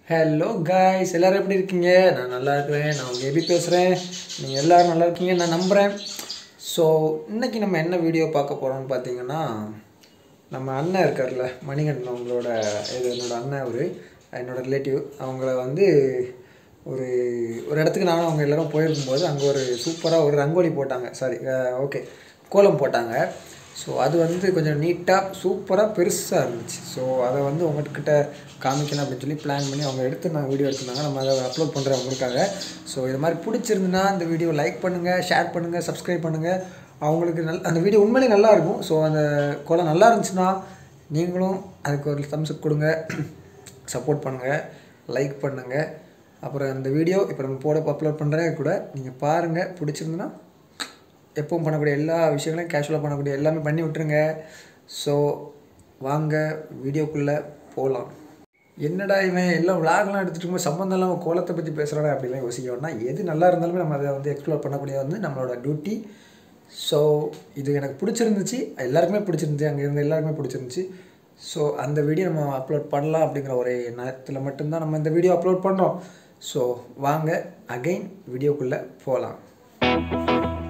hello guys எல்லாரும் எப்படி இருக்கீங்க நான் நல்லா இருக்கிறேன் நான் உங்கள் எபி பேசுகிறேன் நீங்கள் எல்லாரும் நல்லா இருக்கீங்க நான் நம்புகிறேன் ஸோ இன்னைக்கு நம்ம என்ன வீடியோ பார்க்க போகிறோம்னு பார்த்தீங்கன்னா நம்ம அண்ணன் இருக்கார்ல மணிகண்டன் அவங்களோட இது என்னோட அண்ணன் அவர் என்னோட ரிலேட்டிவ் அவங்கள வந்து ஒரு ஒரு இடத்துக்கு நானும் அவங்க எல்லாரும் போயிருக்கும்போது அங்கே ஒரு சூப்பராக ஒரு ரங்கோலி போட்டாங்க சாரி ஓகே கோலம் போட்டாங்க ஸோ அது வந்து கொஞ்சம் நீட்டாக சூப்பராக பெருசாக இருந்துச்சு ஸோ அதை வந்து உங்கள்கிட்ட காமிக்கணும் அப்படின்னு சொல்லி பிளான் பண்ணி அவங்க எடுத்து நான் வீடியோ எடுத்திருந்தாங்க நம்ம அதை அப்லோட் பண்ணுறேன் உங்களுக்காக ஸோ இது மாதிரி பிடிச்சிருந்துன்னா இந்த வீடியோ லைக் பண்ணுங்கள் ஷேர் பண்ணுங்கள் சப்ஸ்கிரைப் பண்ணுங்கள் அவங்களுக்கு நல் அந்த வீடியோ உண்மையிலே நல்லா இருக்கும் ஸோ அந்த கோலம் நல்லா இருந்துச்சுன்னா நீங்களும் அதுக்கு ஒரு தம்ஸ் கொடுங்க சப்போர்ட் பண்ணுங்கள் லைக் பண்ணுங்கள் அப்புறம் இந்த வீடியோ இப்போ நம்ம போட அப்லோட் பண்ணுறேன் கூட நீங்கள் பாருங்கள் பிடிச்சிருந்துன்னா எப்பவும் பண்ணக்கூடிய எல்லா விஷயங்களையும் கேஷுவலாக பண்ணக்கூடிய எல்லாமே பண்ணி விட்டுருங்க ஸோ வாங்க வீடியோக்குள்ளே போகலாம் என்னடா இவன் எல்லாம் விளாக்லாம் எடுத்துகிட்டு இருக்கும்போது சம்மந்தம் இல்லாமல் கோலத்தை பற்றி பேசுகிறாடா அப்படிலாம் யோசிக்க வேண்டாம் எது நல்லா இருந்தாலுமே நம்ம அதை வந்து எக்ஸ்ப்ளோர் பண்ணக்கூடிய வந்து நம்மளோட டியூட்டி ஸோ இது எனக்கு பிடிச்சிருந்துச்சு எல்லாருக்குமே பிடிச்சிருந்துச்சு அங்கே இருந்த எல்லாருக்குமே பிடிச்சிருந்துச்சு ஸோ அந்த வீடியோ நம்ம அப்லோட் பண்ணலாம் அப்படிங்கிற ஒரு நேரத்தில் மட்டும்தான் நம்ம இந்த வீடியோ அப்லோட் பண்ணுறோம் ஸோ வாங்க அகைன் வீடியோக்குள்ளே போகலாம்